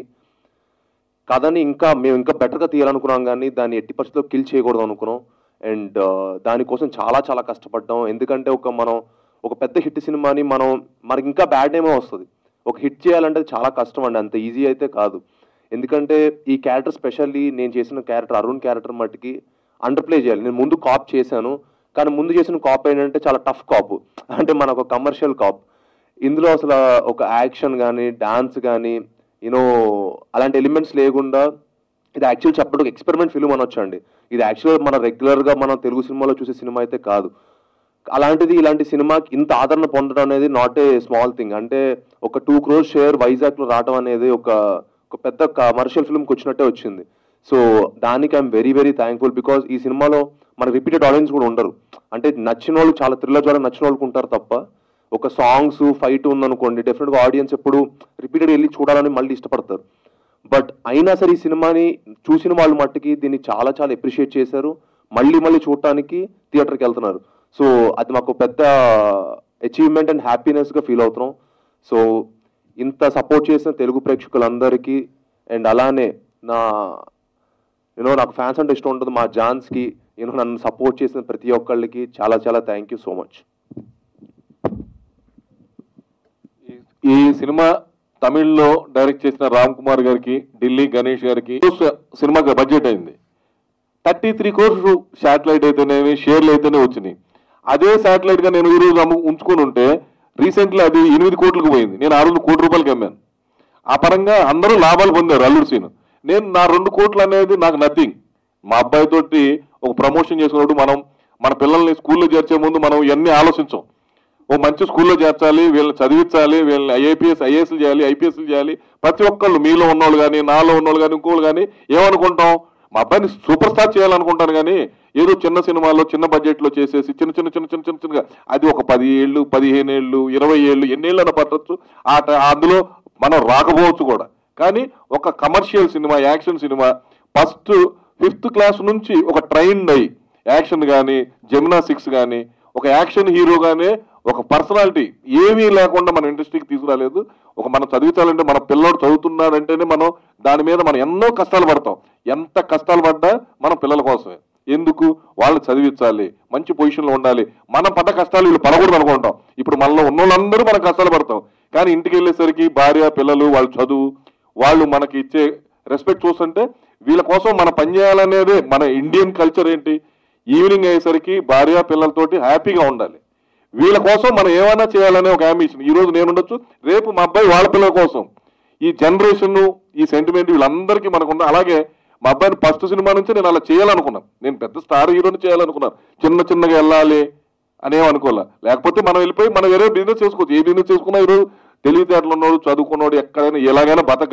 Speaker 3: కథని ఇంకా మేము ఇంకా బెటర్గా తీయాలనుకున్నాం కానీ దాన్ని ఎట్టి పరిస్థితుల్లో కిల్ చేయకూడదు అనుకున్నాం అండ్ దానికోసం చాలా చాలా కష్టపడ్డాం ఎందుకంటే ఒక మనం ఒక పెద్ద హిట్ సినిమాని మనం మనకి ఇంకా బ్యాడ్ నేమే వస్తుంది ఒక హిట్ చేయాలంటే చాలా కష్టం అండి అంత ఈజీ అయితే కాదు ఎందుకంటే ఈ క్యారెక్టర్ స్పెషల్లీ నేను చేసిన క్యారెక్టర్ అరుణ్ క్యారెక్టర్ మట్టుకి అండర్ ప్లే చేయాలి నేను ముందు కాప్ చేశాను కానీ ముందు చేసిన కాప్ ఏంటంటే చాలా టఫ్ కాప్ అంటే మన ఒక కమర్షియల్ కాప్ ఇందులో అసలు ఒక యాక్షన్ కానీ డాన్స్ కానీ యూనో అలాంటి ఎలిమెంట్స్ లేకుండా ఇది యాక్చువల్ చెప్పడం ఎక్స్పెరిమెంట్ ఫిల్మ్ అనొచ్చు అండి ఇది యాక్చువల్ మన రెగ్యులర్గా మనం తెలుగు సినిమాలో చూసే సినిమా అయితే కాదు అలాంటిది ఇలాంటి సినిమాకి ఇంత ఆదరణ పొందడం అనేది నాట్ ఏ స్మాల్ థింగ్ అంటే ఒక టూ క్రోర్ షేర్ వైజాగ్లో రావడం అనేది ఒక ఒక పెద్ద కమర్షియల్ ఫిల్మ్కి వచ్చినట్టే వచ్చింది సో దానికి I'm very very thankful because ఈ సినిమాలో మన రిపీటెడ్ ఆడియన్స్ కూడా ఉండరు అంటే నచ్చిన వాళ్ళు చాలా థ్రిల్లర్ ద్వారా నచ్చిన వాళ్ళకి ఉంటారు తప్ప ఒక సాంగ్స్ ఫైట్ ఉందనుకోండి డెఫినెట్గా ఆడియన్స్ ఎప్పుడు రిపీటెడ్ వెళ్ళి చూడాలని మళ్ళీ ఇష్టపడతారు బట్ అయినా సరే ఈ సినిమాని చూసిన వాళ్ళు మట్టుకి దీన్ని చాలా చాలా ఎప్రిషియేట్ చేశారు మళ్ళీ మళ్ళీ చూడటానికి థియేటర్కి వెళ్తున్నారు సో అది మాకు పెద్ద అచీవ్మెంట్ అండ్ హ్యాపీనెస్గా ఫీల్ అవుతున్నాం సో ఇంత సపోర్ట్ చేసిన తెలుగు ప్రేక్షకులందరికీ అండ్ అలానే నా యూనో నాకు ఫ్యాన్స్ అంటే ఇష్టం ఉంటుంది మా జాన్స్కి యూనో నన్ను సపోర్ట్ చేసిన ప్రతి ఒక్కళ్ళకి చాలా చాలా థ్యాంక్ యూ సో మచ్
Speaker 1: ఈ సినిమా తమిళ్లో డైరెక్ట్ చేసిన రామ్ కుమార్ గారికి ఢిల్లీ గణేష్ గారికి సినిమాకి బడ్జెట్ అయింది థర్టీ త్రీ కోర్స్ శాటిలైట్ అయితేనేమి షేర్లు అయితేనే వచ్చినాయి అదే శాటిలైట్ గా నేను ఈ రోజు అమ్ము ఉంచుకొని ఉంటే రీసెంట్లీ అది ఎనిమిది కోట్లకు పోయింది నేను ఆ రోజు కోటి రూపాయలకి అమ్మాను ఆ పరంగా అందరూ లాభాలు పొందారు అల్లుడు సీన్ నేను నా రెండు కోట్లు అనేది నాకు నథింగ్ మా అబ్బాయి తోటి ఒక ప్రమోషన్ చేసుకున్నప్పుడు మనం మన పిల్లల్ని స్కూల్లో చేర్చే ముందు మనం ఇవన్నీ ఆలోచించాం ఓ మంచి స్కూల్లో చేర్చాలి వీళ్ళని చదివించాలి వీళ్ళని ఐఏపీఎస్ ఐఏఎస్లు చేయాలి ఐపీఎస్లు చేయాలి ప్రతి ఒక్కళ్ళు మీలో ఉన్నోళ్ళు కానీ నాలో ఉన్నోళ్ళు కానీ ఇంకోళ్ళు కానీ ఏమనుకుంటాం మా అబ్బాయిని సూపర్ స్టార్ చేయాలనుకుంటాను కానీ ఏదో చిన్న సినిమాలో చిన్న బడ్జెట్లో చేసేసి చిన్న చిన్న చిన్న చిన్న చిన్న చిన్నగా అది ఒక పది ఏళ్ళు పదిహేను ఏళ్ళు ఇరవై ఏళ్ళు ఎన్నేళ్ళైనా పట్టచ్చు ఆ ట- అందులో మనం రాకపోవచ్చు కూడా కానీ ఒక commercial cinema action cinema first fifth class నుంచి ఒక ట్రైన్ అయ్యి యాక్షన్ కానీ జమునా సిక్స్ కానీ ఒక యాక్షన్ హీరోగానే ఒక పర్సనాలిటీ ఏమీ లేకుండా మన ఇండస్ట్రీకి తీసుకురాలేదు ఒక మనం చదివించాలంటే మన పిల్లోడు చదువుతున్నాడంటేనే మనం దాని మీద మనం ఎన్నో కష్టాలు పడతాం ఎంత కష్టాలు పడ్డా మన పిల్లల కోసమే ఎందుకు వాళ్ళు చదివించాలి మంచి పొజిషన్లో ఉండాలి మనం పడ్డ కష్టాలు వీళ్ళు పడకూడదు అనుకుంటాం ఇప్పుడు మనలో ఉన్న వాళ్ళందరూ మనం కష్టాలు పడతాం కానీ ఇంటికి వెళ్ళేసరికి భార్య పిల్లలు వాళ్ళ చదువు వాళ్ళు మనకి ఇచ్చే రెస్పెక్ట్ చూస్తుంటే వీళ్ళ కోసం మన పని చేయాలనేదే మన ఇండియన్ కల్చర్ ఏంటి ఈవినింగ్ అయ్యేసరికి భార్య పిల్లలతోటి హ్యాపీగా ఉండాలి వీళ్ళ కోసం మనం ఏమైనా చేయాలనే ఒక అంబిషన్ ఈ రోజు నేను ఉండొచ్చు రేపు మా అబ్బాయి వాళ్ళ పిల్లల కోసం ఈ జనరేషన్ ఈ సెంటిమెంట్ వీళ్ళందరికీ మనకు అలాగే మా అబ్బాయిని ఫస్ట్ సినిమా నుంచి నేను అలా చేయాలనుకున్నాను నేను పెద్ద స్టార్ హీరోని చేయాలనుకున్నాను చిన్న చిన్నగా వెళ్ళాలి అనేం అనుకోలే లేకపోతే మనం వెళ్ళిపోయి మనం వేరే బిజినెస్ చేసుకోవచ్చు ఏ బిజినెస్ చేసుకున్నా ఈరోజు తెలివితేటలు ఉన్నాడు చదువుకున్నాడు ఎక్కడైనా ఎలాగైనా బతకగలం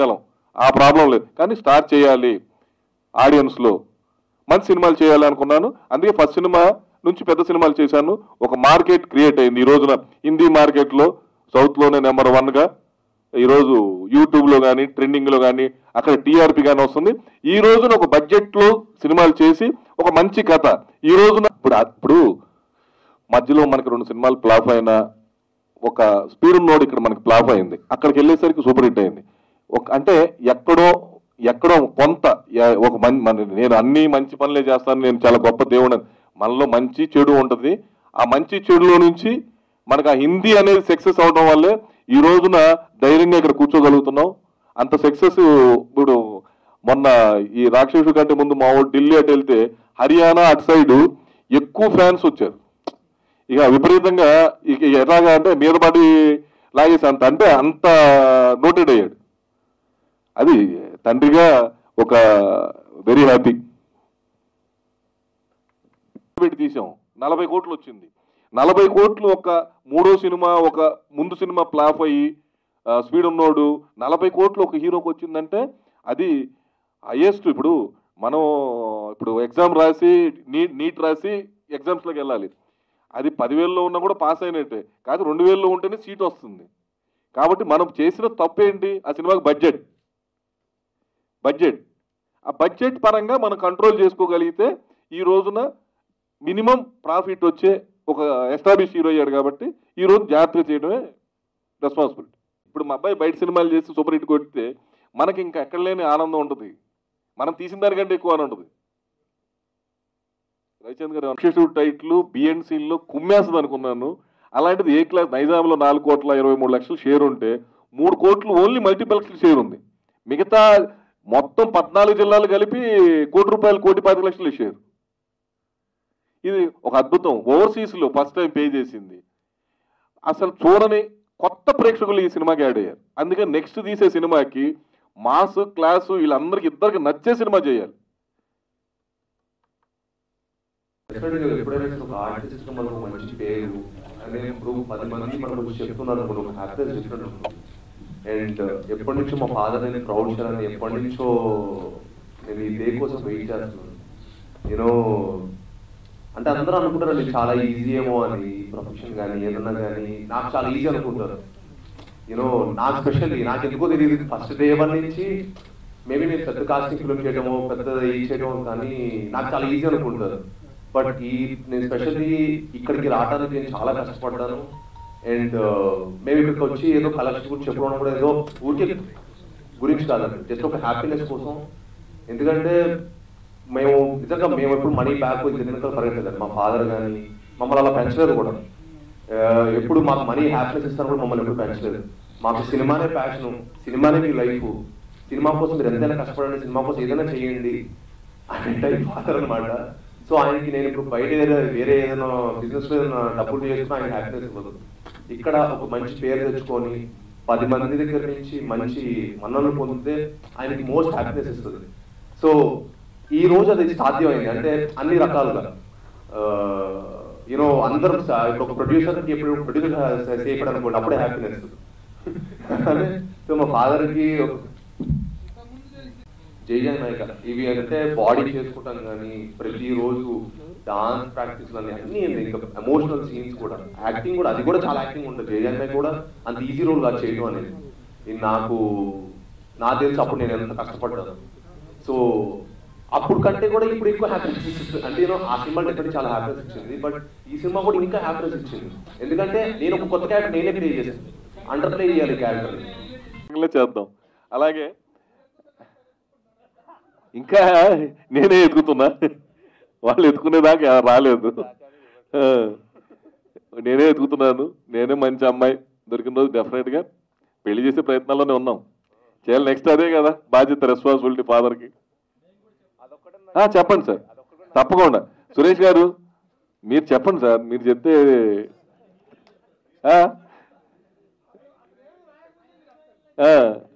Speaker 1: ఆ ప్రాబ్లం లేదు కానీ స్టార్ట్ చేయాలి ఆడియన్స్లో మంచి సినిమాలు చేయాలి అనుకున్నాను అందుకే ఫస్ట్ సినిమా నుంచి పెద్ద సినిమాలు చేశాను ఒక మార్కెట్ క్రియేట్ అయింది ఈ రోజున హిందీ మార్కెట్లో సౌత్లోనే నెంబర్ వన్గా ఈరోజు యూట్యూబ్లో కానీ ట్రెండింగ్లో కానీ అక్కడ టీఆర్పీ కానీ వస్తుంది ఈ రోజున ఒక బడ్జెట్లో సినిమాలు చేసి ఒక మంచి కథ ఈ రోజున ఇప్పుడు ఇప్పుడు మధ్యలో మనకి రెండు సినిమాలు ఫ్లాప్ అయినా ఒక స్పీడ్ నోడ్ ఇక్కడ మనకి ఫ్లాప్ అయింది అక్కడికి వెళ్ళేసరికి సూపర్ హిట్ అయింది ఒక అంటే ఎక్కడో ఎక్కడో కొంత ఎ- ఒక మన్ మన నేను అన్ని మంచి పనులే చేస్తాను నేను చాలా గొప్ప దేవుడు అని. మనలో మంచి చెడు ఉంటుంది ఆ మంచి చెడులో నుంచి మనకు ఆ హిందీ అనేది సక్సెస్ అవడం వల్లే ఈ రోజున ధైర్యంగా ఇక్కడ కూర్చోగలుగుతున్నాం అంత సక్సెస్ ఇప్పుడు మొన్న ఈ రాక్షసు కంటే ముందు మా ఊరు ఢిల్లీ అటు వెళ్తే హర్యానా అటు సైడ్ ఎక్కువ ఫ్యాన్స్ వచ్చారు ఇక విపరీతంగా ఇక ఎలాగా అంటే మీద పడి లాగేసి అంత అంటే అంత నోటెడ్ అయ్యాడు అది తండ్రిగా ఒక వెరీ హ్యాపీ పెట్టి తీసాం నలభై కోట్లు వచ్చింది నలభై కోట్లు ఒక మూడో సినిమా ఒక ముందు సినిమా ఫ్లాప్ అయ్యి ఆ, స్పీడ్ ఉన్నోడు నలభై కోట్లు ఒక హీరోకి వచ్చిందంటే అది హైయెస్ట్ ఇప్పుడు మనం ఇప్పుడు ఎగ్జామ్ రాసి నీట్ నీట్ రాసి ఎగ్జామ్స్లోకి వెళ్ళాలి అది పదివేల్లో ఉన్నా కూడా పాస్ అయినట్టే కాదు రెండు వేల్లో ఉంటేనే సీట్ వస్తుంది కాబట్టి మనం చేసిన తప్పు ఏంటి ఆ సినిమాకి బడ్జెట్ బడ్జెట్ ఆ బడ్జెట్ పరంగా మనం కంట్రోల్ చేసుకోగలిగితే ఈ రోజున మినిమం ప్రాఫిట్ వచ్చే ఒక ఎస్టాబ్లిష్ హీరో అయ్యాడు కాబట్టి ఈ రోజు జాగ్రత్తగా చేయడమే రెస్పాన్సిబిలిటీ ఇప్పుడు మా అబ్బాయి బయట సినిమాలు చేసి సూపర్ హిట్ కొడితే మనకి ఇంకా ఎక్కడ లేని ఆనందం ఉంటుంది మనం తీసిన దానికంటే ఎక్కువ ఆనందం ఉంటుంది రవిచంద్ర గారు అక్షిషుడు టైట్లు బిఎన్సీల్లో కుమ్మేస్తుంది అనుకున్నాను అలాంటిది ఏ క్లాస్ నైజాంలో నాలుగు కోట్ల ఇరవై మూడు లక్షలు షేర్ ఉంటే మూడు కోట్లు ఓన్లీ మల్టీప్లెక్స్ షేర్ ఉంది మిగతా మొత్తం పద్నాలుగు జిల్లాలు కలిపి కోటి రూపాయలు కోటి పది లక్షలు షేర్ ఇది ఒక అద్భుతం ఓవర్సీస్లో ఫస్ట్ టైం పే చేసింది అసలు చూడని కొత్త ప్రేక్షకులు ఈ సినిమాకి యాడ్ అయ్యారు అందుకని నెక్స్ట్ తీసే సినిమాకి మాస్ క్లాసు వీళ్ళందరికి ఇద్దరికి నచ్చే సినిమా చేయాలి
Speaker 3: డెఫినెట్గా ఎప్పుడైనా సరే ఒక ఆర్టిస్ట్ మనకు మంచి పేరు అంటే ఇప్పుడు పది మంది మనకు వచ్చి చెప్తున్నారు అనుకో ఒక హ్యాపీనెస్ డిఫరెంట్ ఉంటుంది అండ్ ఎప్పటి నుంచో మా ఫాదర్ నేను ప్రౌడ్ చేయాలని ఎప్పటి నుంచో నేను ఈ డే కోసం వెయిట్ చేస్తున్నాను నేను అంటే అందరూ అనుకుంటారు అది చాలా ఈజీ ఏమో అని ప్రొఫెషన్ కానీ ఏదన్నా కానీ నాకు చాలా ఈజీ అనుకుంటారు యూనో నాకు స్పెషల్లీ నాకు ఎందుకో తెలియదు ఫస్ట్ డే వన్ నుంచి మేబీ నేను పెద్ద కాస్టింగ్ ఫిల్మ్ చేయడము పెద్ద ఇది చేయడం కానీ నాకు చాలా ఈజీ అనుకుంటారు బట్ ఈ నేను స్పెషల్లీ ఇక్కడికి రావడానికి నేను చాలా కష్టపడ్డాను అండ్ మేము ఇక్కడికి వచ్చి ఏదో కలెక్షన్ గురించి చెప్పడం కూడా ఏదో ఊరికే గురించి కాదండి జస్ట్ ఒక హ్యాపీనెస్ కోసం ఎందుకంటే మేము నిజంగా మేము ఎప్పుడు మనీ బ్యాక్ వెనకాల పరిగెత్తలేదు మా ఫాదర్ కానీ మమ్మల్ని అలా పెంచలేదు కూడా ఆ, ఎప్పుడు మాకు మనీ హ్యాపీనెస్ ఇస్తారు కూడా మమ్మల్ని ఎప్పుడు పెంచలేదు మాకు సినిమానే ప్యాషన్ సినిమానే మీ లైఫ్ సినిమా కోసం మీరు ఎంతైనా కష్టపడండి సినిమా కోసం ఏదైనా చేయండి అనే టైప్ ఫాదర్ అనమాట సో ఆయనకి నేను ఇప్పుడు బయట ఏదైనా వేరే ఏదైనా బిజినెస్ లో ఏదైనా డబ్బులు చేసుకుని ఆయన హ్యాపీనెస్ ఇవ్వదు ఇక్కడ ఒక మంచి పేరు తెచ్చుకొని పది మంది దగ్గర నుంచి మంచి మన్నలు పొందితే ఆయనకి మోస్ట్ హ్యాపీనెస్ ఇస్తుంది సో ఈ రోజు అది సాధ్యమైంది అంటే అన్ని రకాలుగా యూనో అందరూ స- ఇప్పుడు ఒక ప్రొడ్యూసర్ కి ఇప్పుడు ప్రొడ్యూసర్ చేయడం అనుకోండి అప్పుడే హ్యాపీనెస్ సో మా ఫాదర్ కి జై జయ నాయక ఇవి అంటే బాడీ చేసుకుంటాం కానీ ప్రతి రోజు డాన్స్ ప్రాక్టీస్ అని అన్ని ఇంకా ఎమోషనల్ సీన్స్ కూడా యాక్టింగ్ కూడా అది కూడా చాలా యాక్టింగ్ ఉంటుంది జై జయ నాయక్ కూడా అంత ఈజీ రోల్ కాదు చేయడం అనేది ఇది నాకు నా తెలిసి అప్పుడు నేను ఎంత కష్టపడ్డాను సో అప్పుడు కంటే కూడా ఇప్పుడు ఎక్కువ హ్యాపీనెస్ ఇస్తుంది అంటే నేను ఆ సినిమా డెఫినెట్ చాలా హ్యాపీనెస్ ఇచ్చింది బట్ ఈ సినిమా కూడా ఇంకా హ్యాపీనెస్ ఇచ్చింది ఎందుకంటే నేను ఒక కొత్త క్యారెక్టర్ నేనే ప్లే చేశాను అండర్ ప్లే చేయాలి క్యారెక్టర్
Speaker 1: ఇలా చేద్దాం అలాగే ఇంకా నేనే ఎదుగుతున్నా వాళ్ళు ఎత్తుకునేదాకా రాలేదు ఆ, నేనే ఎదుగుతున్నాను నేనే మంచి అమ్మాయి దొరికిన రోజు డెఫినెట్గా పెళ్లి చేసే ప్రయత్నాల్లోనే ఉన్నాం చేయాలి నెక్స్ట్ అదే కదా బాధ్యత రెస్పాన్సిబిలిటీ ఫాదర్కి చెప్పండి సార్ తప్పకుండా సురేష్ గారు మీరు చెప్పండి సార్ మీరు చెప్తే ఆ? ఆ.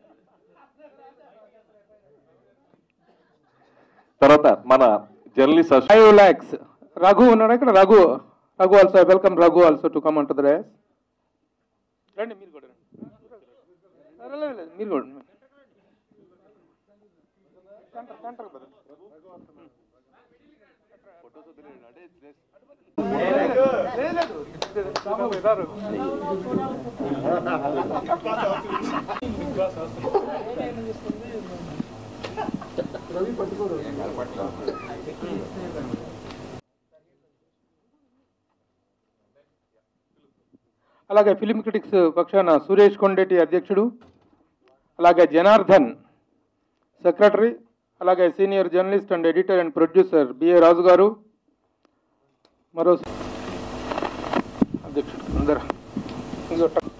Speaker 1: తర్వాత మన జర్నలిస్ట్
Speaker 5: ఫైవ్ ల్యాక్స్ రఘు ఉన్నాడు ఇక్కడ Raghu Raghu also welcome Raghu also to come into the race రండి మీరు కూడా రండి. రండి, రండి, మీరు కూడా అలాగే ఫిలిం క్రిటిక్స్ పక్షాన సురేష్ కొండేటి అధ్యక్షుడు అలాగే జనార్దన్ సెక్రటరీ అలాగే senior journalist and editor and producer BA Raju garu మరో అధ్యక్షుడు అందరూ ఇంకో